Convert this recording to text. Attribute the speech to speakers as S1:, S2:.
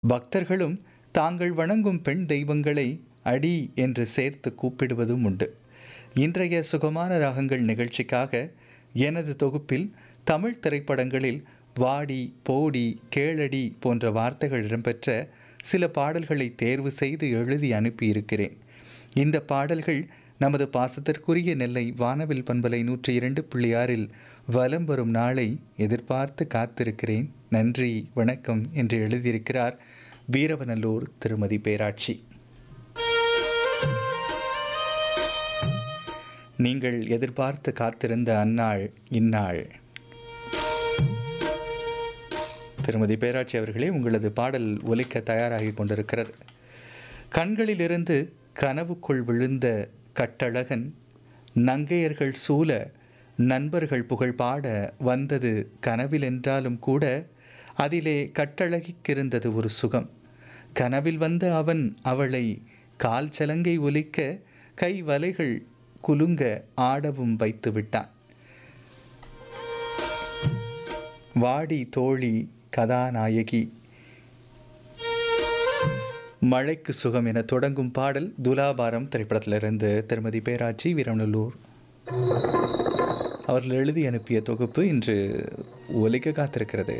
S1: பக்தர்களும் தாங்கள் வணங்கும் பெண் தெய்வங்களை அடி என்று சேர்த்து கூப்பிடுவதும் உண்டு இன்றைய சுகமான ராகங்கள் நிகழ்ச்சிக்காக எனது தொகுப்பில் தமிழ் திரைப்படங்களில் வாடி போடி கேளடி போன்ற வார்த்தைகள் இடம்பெற்ற சில பாடல்களை தேர்வு செய்து எழுதி அனுப்பியிருக்கிறேன் இந்த பாடல்கள் நமது பாசத்திற்குரிய நெல்லை வானவில் பண்பலை நூற்றி இரண்டு புள்ளி ஆறில் வலம் வரும் நாளை எதிர்பார்த்து காத்திருக்கிறேன் நன்றி வணக்கம் என்று எழுதியிருக்கிறார் வீரவநல்லூர் திருமதி பேராட்சி நீங்கள் எதிர்பார்த்து காத்திருந்த அந்நாள் இந்நாள் திருமதி பேராட்சி அவர்களே உங்களது பாடல் ஒலிக்க தயாராகி கொண்டிருக்கிறது கண்களிலிருந்து கனவுக்குள் விழுந்த கட்டழகன் நங்கையர்கள் சூழ நண்பர்கள் புகழ் பாட வந்தது கனவில் என்றாலும் கூட அதிலே கட்டழகிக்கிருந்தது ஒரு சுகம் கனவில் வந்த அவன் அவளை கால் சலங்கை ஒலிக்க கை வலைகள் குலுங்க ஆடவும் வைத்து விட்டான் வாடி தோழி கதாநாயகி மழைக்கு சுகம் என தொடங்கும் பாடல் துலாபாரம் திரைப்படத்திலிருந்து திருமதி பேராட்சி வீரநல்லூர் அவர்கள் எழுதி அனுப்பிய தொகுப்பு இன்று ஒலிக்க காத்திருக்கிறது